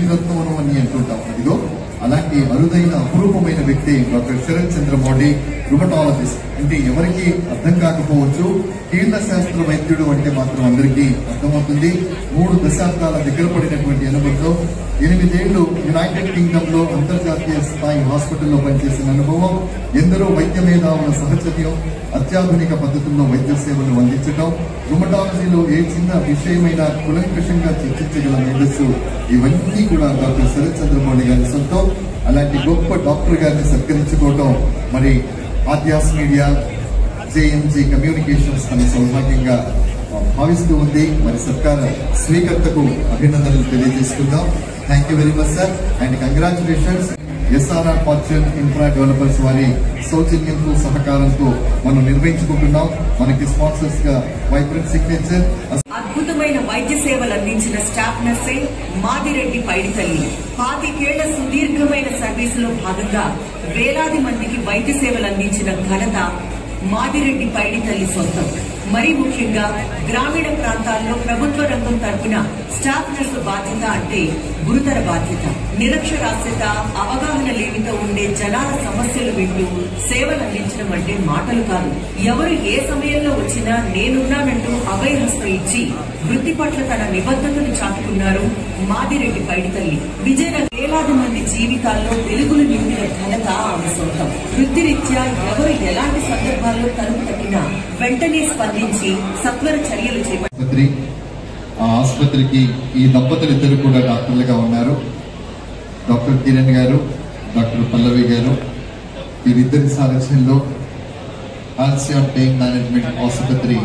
రత్నవనం అని అంటుంటాం అదిగో అలాంటి అరుదైన అపురూపమైన వ్యక్తి డాక్టర్ శరత్ చంద్ర మోడీ రుమటాలజిస్ట్ అంటే ఎవరికి అర్థం కాకపోవచ్చు కీళ్ళ శాస్త్ర వైద్యుడు అంటే మాత్రం అందరికీ అర్థమవుతుంది మూడు దశాబ్దాల దగ్గర పడినటువంటి అనుభవంతో ఎనిమిదేళ్లు యునైటెడ్ కింగ్డమ్ లో అంతర్జాతీయ స్థాయి హాస్పిటల్లో పనిచేసిన అనుభవం ఎందరో వైద్య మేధావుల సహచర్యం అత్యాధునిక పద్ధతుల్లో వైద్య సేవలు అందించడం రుమటాలజీలో ఏ చిన్న విషయమైన కులంకషంగా చర్చించగల మేధస్సు ఇవన్నీ కూడా డాక్టర్ శరత్ చంద్రమౌళి గారి సొంతం అలాంటి గొప్ప డాక్టర్ గారిని సత్కరించుకోవడం మరి ఆద్యాస్ మీడియా జేఎంజీ కమ్యూనికేషన్స్ తన సౌభాగ్యంగా ఆ, భావిస్తూ ఉంది మరి సర్కార్ స్వీకర్తకు అభినందనలు తెలియజేసుకుందాం thank you very much sir and congratulations SRR Fortune Infra Developers వారి సౌజన్యంతో సహకారంతో మనం నిర్వహించుకుంటున్నాం మనకి స్పాన్సర్స్ గా వైబ్రెంట్ సిగ్నేచర్ అద్భుతమైన వైద్య సేవలు అందించిన స్టాఫ్ నర్సే మాదిరెడ్డి పైడితల్లి పాతికేళ్ల సుదీర్ఘమైన సర్వీసులో భాగంగా వేలాది మందికి వైద్య సేవలు అందించిన ఘనత మాదిరెడ్డి పైడితల్లి సొంతం మరీ ముఖ్యంగా గ్రామీణ ప్రాంతాల్లో ప్రభుత్వ రంగం తరపున స్టాఫ్ నర్సు బాధ్యత అంటే గురుతర బాధ్యత నిరక్షరాస్యత అవగాహన లేమితో ఉండే జనాల సమస్యలు వింటూ సేవలు అందించడం అంటే మాటలు కాదు ఎవరు ఏ సమయంలో వచ్చినా నేనున్నానంటూ అభయహస్తం ఇచ్చి వృత్తి పట్ల తన నిబద్ధతను చాటుకున్నారు మాదిరెడ్డి పైడితల్లి విజయనగరం వేలాది మంది జీవితాల్లో వెలుగులు నింపిన ఘనత ఆమె సొంతం వృత్తిరీత్యా ఎవరు ఎలాంటి సందర్భాల్లో తలుపు తట్టినా వెంటనే స్పందించి సత్వర చర్యలు చేపట్టారు ఆసుపత్రి ఆ ఆసుపత్రికి ఈ దంపతులు ఇద్దరు కూడా డాక్టర్లుగా ఉన్నారు డాక్టర్ కిరణ్ గారు డాక్టర్ పల్లవి గారు వీరిద్దరి సారథ్యంలో ఆల్సియాన్ పెయిన్ మేనేజ్మెంట్ ఆసుపత్రి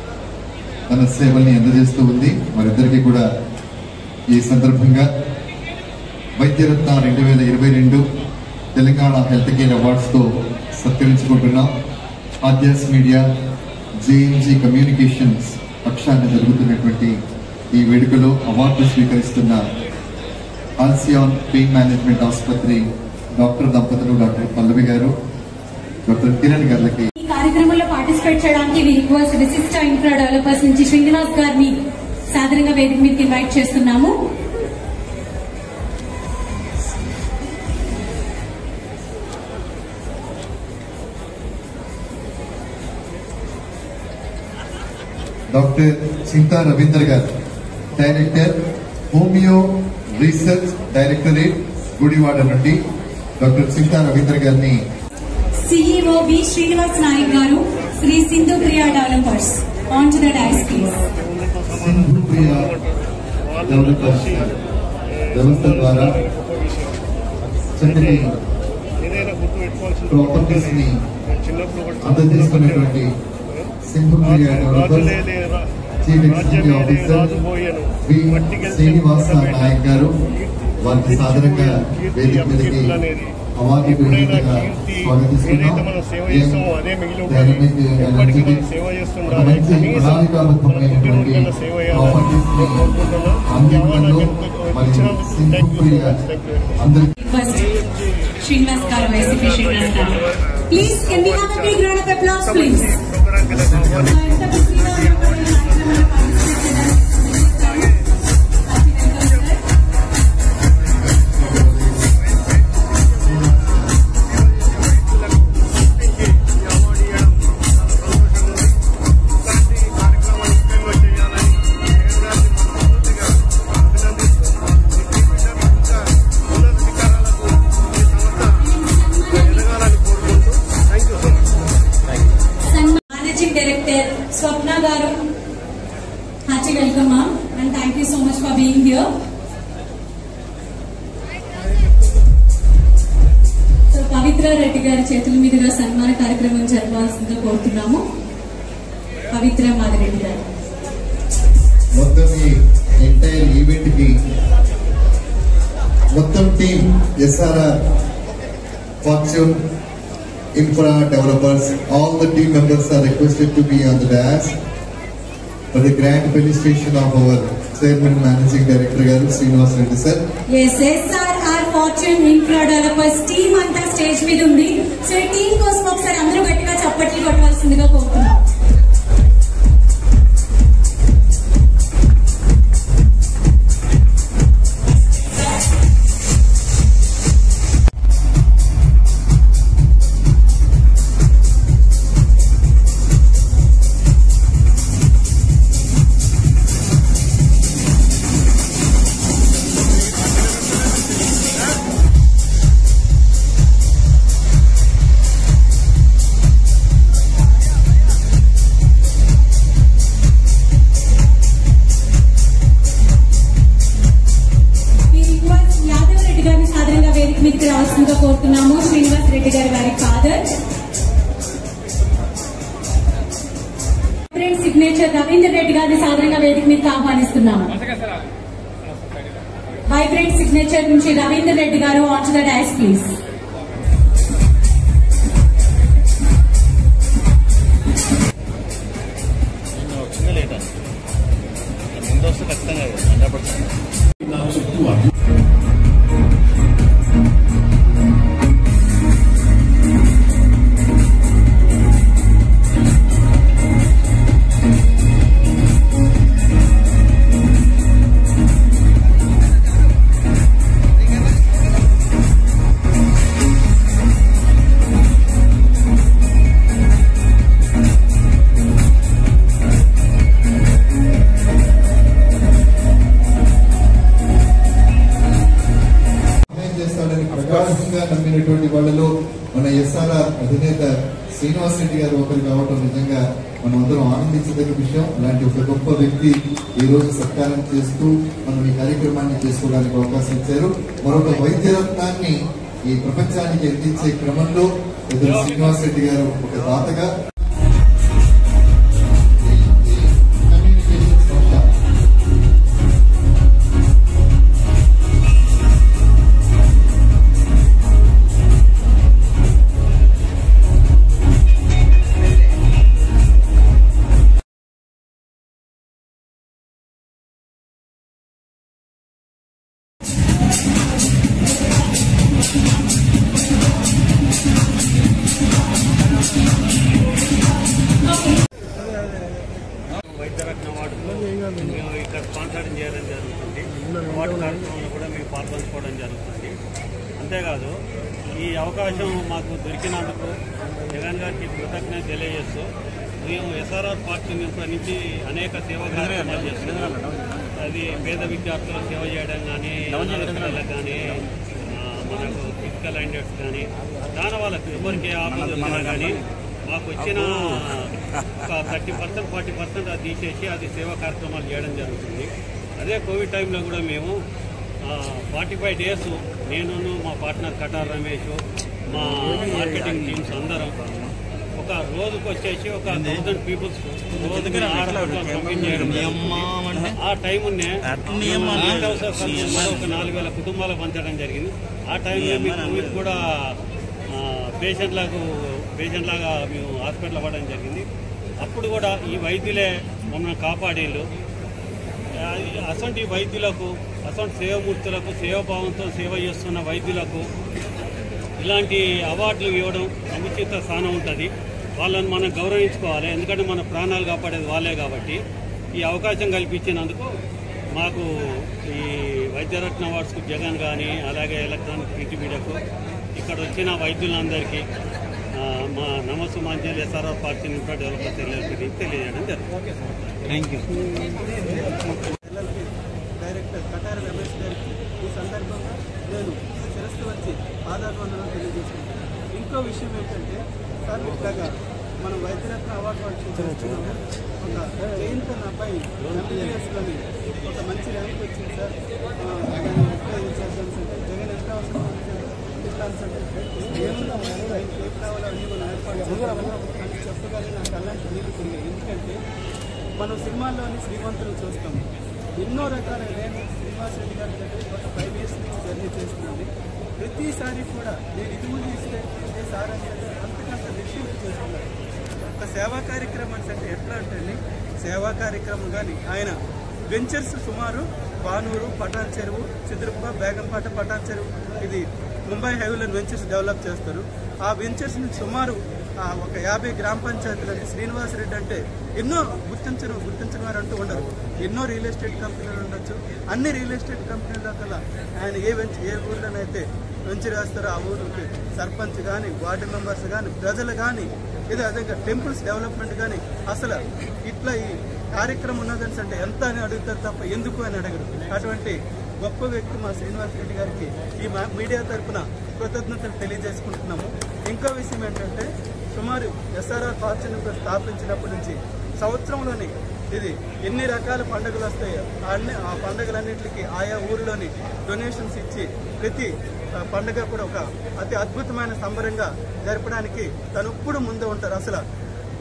తన సేవల్ని అందజేస్తూ ఉంది వారిద్దరికి కూడా ఈ సందర్భంగా వైద్యరత్న రెండు వేల ఇరవై రెండు తెలంగాణ హెల్త్ కేర్ అవార్డ్స్తో సత్కరించుకుంటున్నాం ఆద్యాస్ మీడియా జేఎంజీ కమ్యూనికేషన్స్ పక్షాన్ని జరుగుతున్నటువంటి ఈ వేడుకలో అవార్డు స్వీకరిస్తున్న ఆల్సియాన్ పెయిన్ మేనేజ్మెంట్ ఆసుపత్రి డాక్టర్ దంపతులు డాక్టర్ పల్లవి గారు డాక్టర్ కిరణ్ గారికి ఈ కార్యక్రమంలో పార్టిసిపేట్ చేయడానికి we request Vishishta infra developers నుంచి శ్రీనివాస్ గారిని సాధారణంగా వేదిక మీదకి ఇన్వైట్ చేస్తున్నాము doctor Chinta Ravindra garu director homeo research directorate Gudivada నుండి డాక్టర్ చింతా రవీంద్ర గారిని CEO we Srinivas Nayak garu Shri Sindhu Priya developers on to the dais please Sindhu Priya developers వ్యవస్థ ద్వారా చక్కటి ప్రాపర్టీస్ ని అందజేసుకున్నటువంటి Sindhu Priya developers chief executive officer V Srinivasa Nayak garu వారికి సాధారణంగా వేదిక మీదకి అవార్డు గ్రహీతగా స్వాగతిస్తున్నాం డైనమిక్ ఎనర్జెటిక్ ఒక మంచి ప్రణాళికాబద్ధమైనటువంటి ప్రాపర్టీస్ ని అందించడంలో మరి సింధు ప్రియ అందరికీ రిక్వెస్ట్ శ్రీనివాస్ గారు YCP Srinivas garu please can we have a big round of applause please managing director Swapna garu happy welcome ma'am and thank you so much for being here so Pavitra Reddy గారి చేతుల మీదుగా సన్మాన కార్యక్రమం జరపాల్సిందిగా కోరుతున్నాము పవిత్ర మాదిరెడ్డి గారు మొత్తం ఈ ఎంటైర్ ఈవెంట్ కి మొత్తం team SRR Fortune Infra Developers all the team members are requested to be on the dais for the grand felicitation of our chairman managing director garu Srinivas Reddy sir yes SRR Fortune Infra Developers team అంతా stage మీద ఉంది so ఈ team కోసం ఒకసారి అందరూ గట్టిగా చప్పట్లు కొట్టవలసిందిగా కోరుతున్నాం సిగ్నేచర్ రవీందర్ రెడ్డి గారిని సాధారణంగా వేదిక మీదకి ఆహ్వానిస్తున్నాము వైబ్రెంట్ సిగ్నేచర్ నుంచి Ravinder Reddy garu on to the dais please నిన్న వచ్చిందా లేదా ముందు వస్తే ఖచ్చితంగా హండ్రెడ్ పర్సెంట్ నా చుట్టూ అడ్డు సహాయం చేస్తాడని ప్రగాఢంగా నమ్మినటువంటి వాళ్ళలో మన ఎస్ఆర్ఆర్ అధినేత శ్రీనివాస్ రెడ్డి గారు ఒకరు కావటం నిజంగా మనం అందరం ఆనందించదగ్గ విషయం అలాంటి ఒక గొప్ప వ్యక్తి ఈ రోజు సత్కారం చేస్తూ మనం ఈ కార్యక్రమాన్ని చేసుకోవడానికి అవకాశం ఇచ్చారు మరొక వైద్య రత్నాన్ని ఈ ప్రపంచానికి అందించే క్రమంలో ఇద్దరు శ్రీనివాస్ రెడ్డి గారు ఒక దాతగా కమ్యూనికేషన్ సంస్థ వైద్యరత్న అవార్డులో మేము ఇక్కడ స్పాన్సరింగ్ చేయడం జరుగుతుంది అవార్డు కార్యక్రమంలో కూడా మేము పాల్పంచుకోవడం జరుగుతుంది అంతేకాదు ఈ అవకాశం మాకు దొరికినందుకు జగన్ గారికి కృతజ్ఞత తెలియజేస్తూ మేము ఎస్ఆర్ఆర్ పార్టీ నుంచి అనేక సేవా కార్యక్రమాలు చేస్తున్నాం అది పేద విద్యార్థులకు సేవ చేయడం కానీ అనాథపిల్లలకు కానీ ఆ, మనకు ఫిజికల్ హండ్రెడ్స్ కానీ దాని వాళ్ళకి ఎవరికి ఆపద వచ్చినా కానీ మాకు వచ్చిన ఒక థర్టీ పర్సెంట్ ఫార్టీ పర్సెంట్ అది తీసేసి అది సేవా కార్యక్రమాలు చేయడం జరుగుతుంది అదే కోవిడ్ టైంలో కూడా మేము ఫార్టీ ఫైవ్ డేస్ నేను మా పార్ట్నర్ కటార్ రమేష్ మా మార్కెటింగ్ టీమ్స్ అందరం ఒక రోజుకు వచ్చేసి ఒక థౌసండ్ పీపుల్స్ రోజుకి ఆరు పూటలు పంపిణీ చేయడం జరుగుతుంది. ఆ టైం ఒక నాలుగు వేల కుటుంబాలకు పంచడం జరిగింది ఆ టైంలో మీకు మీకు కూడా పేషెంట్ లకు పేషెంట్ లాగా మేము హాస్పిటల్ అవ్వడం జరిగింది అప్పుడు కూడా ఈ వైద్యులే మమ్మల్ని కాపాడేళ్ళు అసంటి వైద్యులకు అసంటి సేవమూర్తులకు సేవభావంతో సేవ చేస్తున్న వైద్యులకు ఇలాంటి అవార్డులు ఇవ్వడం సముచిత స్థానం ఉంటుంది వాళ్ళని మనం గౌరవించుకోవాలి ఎందుకంటే మన ప్రాణాలు కాపాడేది వాళ్ళే కాబట్టి ఈ అవకాశం కల్పించినందుకు మాకు ఈ వైద్యరత్న అవార్డ్స్కు జగన్ కానీ అలాగే ఎలక్ట్రానిక్ ప్రింట్ మీడియాకు ఇక్కడ వచ్చిన వైద్యులందరికీ ఆ, మా నమస్సు మాంజల్ SRR party infra developers LLP తెలియజేయడం జరుగుతుంది thank you LLP director Katara Ramesh గారికి ఈ సందర్భంగా నేను శిరస్సు వచ్చి ఆధారవందనం తెలియజేసుకుంటాను ఇంకో విషయం ఏంటంటే సార్ ఇట్లాగా మనం వైద్యరత్న అవార్డు వాళ్ళు చేస్తున్నాము ఒక జయంత్ అన్న అబ్బాయి ఎంబీబీఎస్లోని ఒక మంచి ర్యాంక్ వచ్చింది సార్ ఆ, దాన్ని ఎట్లా ఇది చేద్దాం అంటే జగన్ ఎంత అవసరం అంటే ఇస్తాను సార్ ఏమున్నా ఆయనకి ఏం కావాలో అన్ని మనం ఏర్పాటు చేస్తాము అని చెప్పగానే నాకు అలాంటి నీళ్ళు తిరిగాయి ఎందుకంటే మనం సినిమాల్లోని శ్రీమంతులు చూస్తాం ఎన్నో రకాల నేను శ్రీనివాస్ రెడ్డి గారి దగ్గర ఒక ఫైవ్ ఇయర్స్ నుంచి జర్నీ చేస్తున్నాను ప్రతిసారి కూడా నేను ఇది ముందు ఇస్తే ఇదే సార్ అని చెప్పి అంతకంత రెస్ట్రిక్ట్ చేస్తున్నారు ఒక సేవా కార్యక్రమం అంటే ఎట్లా అంటే సేవా కార్యక్రమం కానీ ఆయన వెంచర్స్ సుమారు బానూరు పటాన్ చెరువు చిదురుప్ప బేగంపాట పటాన్ చెరువు ఇది ముంబై హైవేలో వెంచర్స్ డెవలప్ చేస్తారు ఆ వెంచర్స్ ని సుమారు ఆ ఒక యాభై గ్రామ పంచాయతీలని శ్రీనివాస్ రెడ్డి అంటే ఎన్నో గుర్తించరు గుర్తించిన వారు అంటూ ఉండరు ఎన్నో రియల్ ఎస్టేట్ కంపెనీలు ఉండొచ్చు అన్ని రియల్ ఎస్టేట్ కంపెనీల కల్లా ఆయన ఏ వెంచ ఏ ఊర్లోనైతే వెంచర్ వేస్తారో ఆ ఊరికి సర్పంచ్ కానీ వార్డు మెంబర్స్ కానీ ప్రజలు కానీ ఇది అదే టెంపుల్స్ డెవలప్మెంట్ కానీ అసలు ఇట్లా ఈ కార్యక్రమం ఉన్నదని అంటే ఎంత అని అడుగుతారు తప్ప ఎందుకు అని అడగరు అటువంటి గొప్ప వ్యక్తి మా శ్రీనివాస్ రెడ్డి గారికి ఈ మా- మీడియా తరపున కృతజ్ఞతలు తెలియజేసుకుంటున్నాము ఇంకో విషయం ఏంటంటే సుమారు ఎస్ఆర్ఆర్ ఫార్చ్యూన్ స్థాపించినప్పటి నుంచి సంవత్సరంలోని ఇది ఎన్ని రకాల పండుగలు వస్తాయో ఆ అన్ని ఆ పండుగలన్నింటికి ఆయా ఊరిలోని డొనేషన్స్ ఇచ్చి ప్రతి ఆ, పండుగ కూడా ఒక అతి అద్భుతమైన సంబరంగా జరపడానికి తను ఎప్పుడు ముందు ఉంటారు అసలు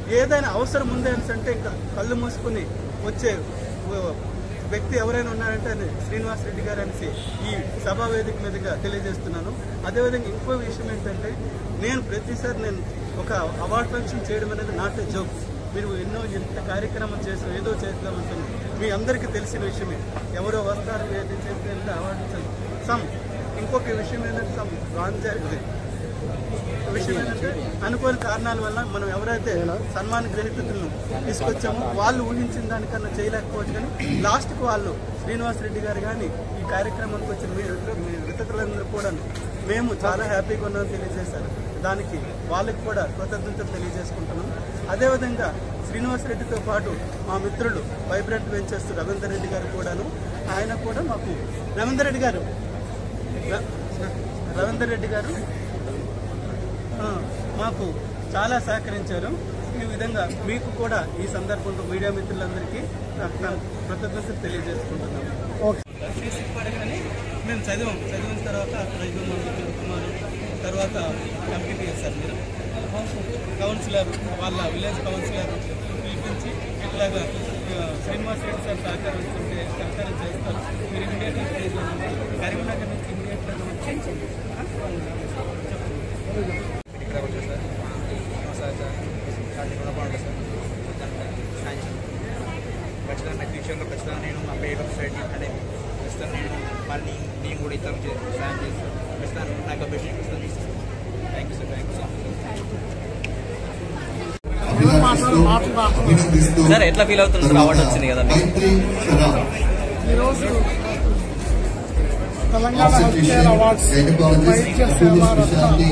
ఏదైనా అవసరం ఉంది అనేసి అంటే ఇంకా కళ్ళు మూసుకుని వచ్చే ఓ- వ్యక్తి ఎవరైనా ఉన్నారంటే అది శ్రీనివాస్ రెడ్డి గారు అనేసి ఈ సభా వేదిక మీదుగా తెలియజేస్తున్నాను అదేవిధంగా ఇంకో విషయం ఏంటంటే నేను ప్రతిసారి నేను ఒక అవార్డ్ ఫంక్షన్ చేయడం అనేది నాట్ ఎ జోక్ మీరు ఎన్నో ఎంత కార్యక్రమం చేసాం ఏదో చేద్దామంటుంది మీ అందరికీ తెలిసిన విషయమే ఎవరో వస్తారు ఏది చేస్తే వెళ్తే అవార్డు ఇచ్చారు సమ్ ఇంకొక విషయం ఏంటంటే సమ్ రాంగ్ జరిగింది విషయం ఏంటంటే అనుకోని కారణాల వల్ల మనం ఎవరైతే సన్మాన గ్రహీతలను తీసుకొచ్చామో వాళ్ళు ఊహించిన దానికన్నా చేయలేకపోవచ్చు కానీ లాస్ట్కి వాళ్ళు శ్రీనివాస్ రెడ్డి గారు కానీ ఈ కార్యక్రమానికి వచ్చిన మీరు మీ వితకులందరూ కూడా మేము చాలా హ్యాపీగా ఉన్నామని తెలియజేశారు దానికి వాళ్ళకి కూడా కృతజ్ఞతలు తెలియజేసుకుంటున్నాం అదేవిధంగా శ్రీనివాస్ రెడ్డితో పాటు మా మిత్రులు వైబ్రెంట్ వెంచర్స్ రవీందర్ రెడ్డి గారు కూడాను ఆయన కూడా మాకు రవీందర్ రెడ్డి గారు ర- రవీందర్ రెడ్డి గారు ఆ, మాకు చాలా సహకరించారు ఈ విధంగా మీకు కూడా ఈ సందర్భంలో మీడియా మిత్రులందరికీ నా- నా కృతజ్ఞతలు తెలియజేసుకుంటున్నాము బేసిక్ పడగానే మేము చదివాం చదివిన తర్వాత రైతు కుమారు తర్వాత ఎంపీపీ సార్ మీరు కౌన్సిలర్ వాళ్ళ విలేజ్ కౌన్సిలర్ పిలిపించి ఇట్లాగా ఆ, శ్రీనివాస్ రెడ్డి సార్ సహకారం ఉంటే సహకారం చేస్తారు మీరు ఇమీడియట్గా కరీంనగర్ నుంచి ఇమీడియట్గా వచ్చి ఇక్కడ వచ్చారు సార్ సార్ చాలా రుణపడి సార్ థ్యాంక్ యూ ఖచ్చితంగా నా ఫ్యూచర్లో ఖచ్చితంగా నేను మా పేరు సొసైటీ అంటే ఖచ్చితంగా నేను మళ్ళీ నేను కూడా ఇతరం సాయం చేస్తాను ఖచ్చితంగా నాకు బెస్ట్ ఖచ్చితంగా ఇస్తాను thank you sir thank you so much అభిలాషిస్తూ, అభినందిస్తూ సార్ ఎట్లా ఫీల్ అవుతుంది సార్ అవార్డు వచ్చింది కదా మీకు మైత్రి సదా ఈరోజు Telangana health care constitution awards gynaecologist వైద్య అపోలో సేవ రత్న స్పెషాలిటీ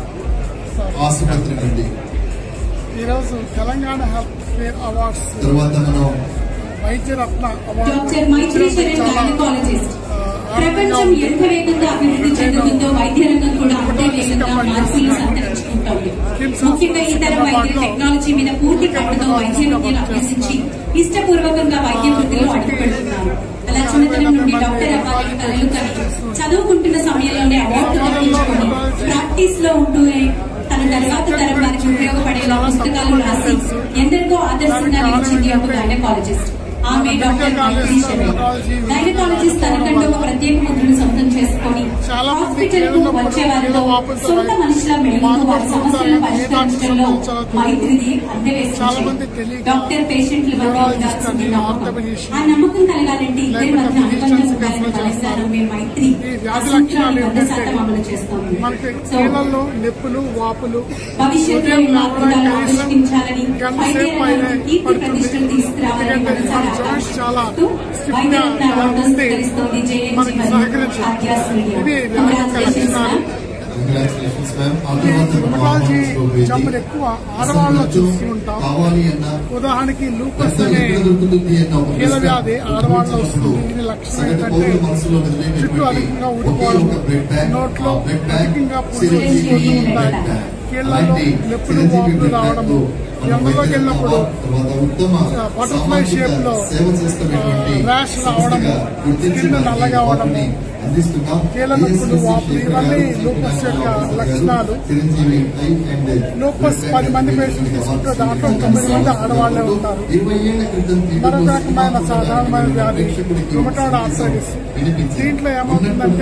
ఆసుపత్రి నుండి ఈరోజు తెలంగాణ హెల్త్ కేర్ అవార్డ్స్ తర్వాత మనం Vaidya Ratna award doctor Maitri Sharan gynaecologist ప్రపంచం ఎంత వేగంగా అభివృద్ధి చెందుతుందో వైద్య రంగం కూడా అంతే వేగంగా మార్పులు సంతరించుకుంటోంది ముఖ్యంగా ఇతర వైద్య టెక్నాలజీ మీద పూర్తి కట్టుతో వైద్య విద్యను అభ్యసించి ఇష్టపూర్వకంగా వైద్య వృత్తిలో అడుగుపెడుతున్నారు అలా చిన్నతనం నుండి డాక్టర్ అవ్వాలని కలలు కని చదువుకుంటున్న సమయంలోనే అవార్డు దక్కించుకొని ప్రాక్టీస్ లో ఉంటూనే తన తర్వాత తరం వారికి ఉపయోగపడేలా పుస్తకాలు రాసి ఎందరికో ఆదర్శంగా నిలిచింది ఒక గైనకాలజిస్ట్ ఆమె డాక్టర్ మైత్రి శరణ్ గైనకాలజిస్ట్ తనకంటూ ఒక ప్రత్యేక ముద్రను సొంతం చేసుకొని హాస్పిటల్ కు వచ్చే వారితో సొంత మనిషిలా మెలుగుతూ వారి సమస్యలను పరిష్కరించడంలో మైత్రిది అంతే డాక్టర్ పేషెంట్ల మధ్య ఉండాల్సింది నమ్మకం ఆ నమ్మకం కలగాలంటే ఇద్దరి మధ్య అనుబంధం ఉండాలని బలంగా నమ్మే మైత్రి ఆ సూత్రాన్ని వంద శాతం అమలు చేస్తోంది మనకి సో కీళ్ళల్లో నొప్పులు వాపులు భవిష్యత్తులో ఉదయం ఈ మార్పులను లేవడం కనీసం ఆవిష్కరించాలని గంట వైద్య సేపు అయినా రంగంలో కీర్తి పడుతుంది ప్రతిష్టలు తీసుకురావాలని ఎందుకంటే మనసారా మన జాయింట్స్ చాలా ఆకాంక్షిస్తూ వైద్య రత్న అవార్డు ఉంది. స్వీకరిస్తోంది జేఎన్జీ మనకి మరియు సహకరించాలి. ఆద్యాస్ మీడియా ఇది కంగ్రాచులేషన్స్ మ్యామ్ కంగ్రాచులేషన్స్ మ్యామ్ ఆ తర్వాత మనం రుమటాలజీ ఆహ్వానించుకోబోయేది జబ్బులు ఎక్కువ ఆడవాళ్ళలో అసలు చూస్తూ ఉంటాం కావాలి అన్న ఉదాహరణకి లూపస్ రక్తం అనే ఎక్కడ దొరుకుతుంది అన్న ఒక కీళ్ళ ప్రశ్న వ్యాధి ఆడవాళ్ళలో వస్తుంది ఉద్భవించినప్పుడు దీని లక్షణం సగటు ఏంటంటే పౌరుల మనసులో మెదిలేటటువంటి చుట్టూ అధికంగా ఒకే ఊడిపోవడం ఒక బ్లడ్ బ్యాంక్ నోట్లో ఆ బ్లడ్ బ్యాంక్ అధికంగా చిరంజీవి పురుగులు బ్లడ్ ఉంటాయి. బ్యాంక్ కీళ్ళలో అలాంటి నొప్పులు, చిరంజీవి వాపులు బ్లడ్ రావడము, బ్యాంకు మన ఎండలోకి వైద్య వెళ్ళినప్పుడు తర్వాత ఉత్తమ ఆ, butterfly సామాజిక shape లో, సేవ చేస్తున్నటువంటి ఆ, rash రావడము, సంస్థగా గుర్తించి skin మనకి నల్లగా అవార్డుని అవడము, అందిస్తున్నాం కీళ్ళ నొప్పులు, ASSC వాపులు, శేఖర్ ఇవన్నీ గారు, lupus శేఖర్ యొక్క గారు, లక్షణాలు. చిరంజీవి ఐ అండ్ లూపస్ పది మంది పేషెంట్స్ తీసుకుంటే దాంట్లో తొమ్మిది మంది ఆడవాళ్లే ఉంటారు ఇరవై ఏళ్ల క్రితం మరొక రకమైన సాధారణమైన వ్యాధి రుమటాయిడ్ ఆర్థరైటిస్ దీంట్లో ఏమవుతుందంటే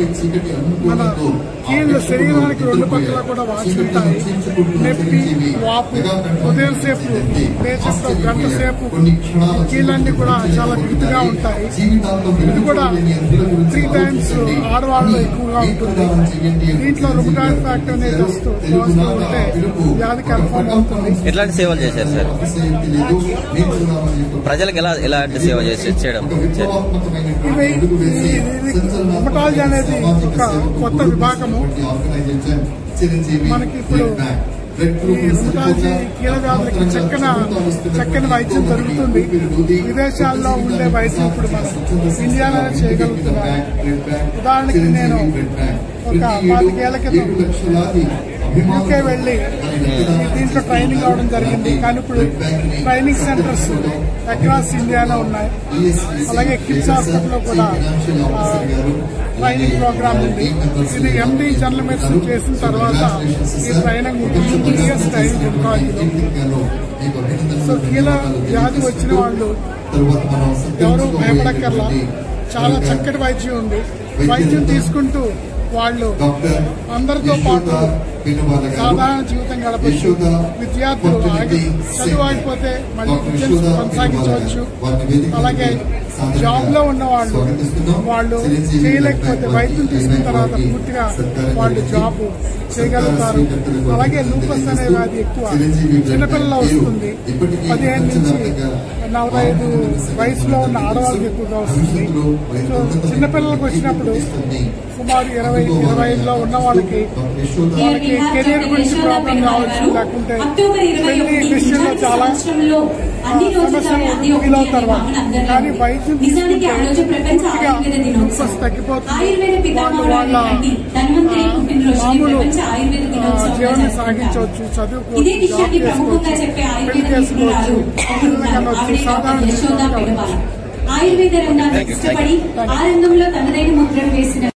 మన కీళ్ళు శరీరానికి రెండు పక్కల కూడా వాచుంటాయి నొప్పి వాపు ఉదయం సేపు లేచేప్పుడు గంట సేపు కీళ్ళన్నీ కూడా చాలా బిగుతుగా ఉంటాయి ఇది కూడా త్రీ టైమ్స్ ఆడవాళ్ళలో ఎక్కువగా ఉంటుంది దీంట్లో రుమటాయిడ్ ఫ్యాక్టర్ అనేది జస్ట్ ఉంటే వ్యాధి కన్ఫర్మ్ అవుతుంది ఎట్లాంటి సేవలు చేశారు సార్ ప్రజలకు ఎలా ఎలాంటి సేవ చేసి చేయడం ఇవి రుమటాలజీ అనేది ఒక కొత్త విభాగము మనకి ఇప్పుడు ఈ రుమటాలజీ కీళ్ళ వ్యాధులకి చక్కన చక్కని వైద్యం దొరుకుతుంది విదేశాల్లో ఉండే వైద్యం ఇప్పుడు మనం ఇండియాలోనే చేయగలుగుతున్నాం ఉదాహరణకి నేను ఒక పాతికేళ్ల క్రితం యూకే వెళ్ళి దీంట్లో ట్రైనింగ్ అవడం జరిగింది కానీ ఇప్పుడు ట్రైనింగ్ సెంటర్స్ అక్రాస్ ఇండియాలో ఉన్నాయి అలాగే కిడ్స్ హాస్పిటల్లో కూడా ఆ, ట్రైనింగ్ ప్రోగ్రామ్ ఉంది ఇది ఎండి జనరల్ మెడిసిన్ చేసిన తర్వాత ఈ ట్రైనింగ్ ఉంటుంది టూ ఇయర్స్ ట్రైనింగ్ జిమ్కాలజీలో సో కీల వ్యాధి వచ్చిన వాళ్ళు ఎవరు భయపడక్కర్లా చాలా చక్కటి వైద్యం ఉంది వైద్యం తీసుకుంటూ వాళ్ళు అందరితో పాటు సాధారణ జీవితం గడపచ్చు విద్యార్థులు ఆగి చదువు ఆగిపోతే మళ్ళీ విద్యను కొనసాగించవచ్చు అలాగే జాబ్ లో ఉన్న వాళ్ళు వాళ్ళు చేయలేకపోతే వైద్యం తీసుకున్న తర్వాత పూర్తిగా వాళ్ళు జాబ్ చేయగలుగుతారు అలాగే లూపస్ అనే వ్యాధి ఎక్కువ చిన్నపిల్లలు వస్తుంది పదిహేను నుంచి నలభై ఐదు వయసులో ఉన్న ఆడవాళ్ళకి ఎక్కువగా వస్తుంది సో చిన్నపిల్లలకు వచ్చినప్పుడు సుమారు ఇరవై ఇరవై ఐదులో ఉన్న వాళ్ళకి వాళ్ళకి కెరీర్ గురించి ప్రాబ్లం రావచ్చు లేకుంటే పెళ్లి విషయంలో చాలా ఆ, సమస్యలు ఫీల్ అవుతారు వాళ్ళు కానీ వైద్యం నిజానికి ఆ రోజు ప్రపంచ పూర్తిగా ఆయుర్వేద దినోత్సవం లూపస్ తగ్గిపోతుంది ఆయుర్వేద వాళ్ళు పితామహుడు వాళ్ళ అయినటువంటి ధన్వంతరి ఆ, పుట్టినరోజుని మామూలు ప్రపంచ ఆయుర్వేద ఆ, దినోత్సవంగా జీవనం జరుపుకుంటారు. సాగించవచ్చు ఇదే చదువుకోవచ్చు విషయాన్ని జాబ్ ప్రముఖంగా చేసుకోవచ్చు చెప్పే ఆయుర్వేద పెళ్లి చేసుకోవచ్చు నిపుణురాలు ఒకరు ఉన్నారు. పిల్లలు ఆవిడే సాధారణ డాక్టర్ యశోద జీవితం పెడవాల ఆయుర్వేద రంగాన్ని ఇష్టపడి ఆ రంగంలో తనదైన ముద్రను వేసిన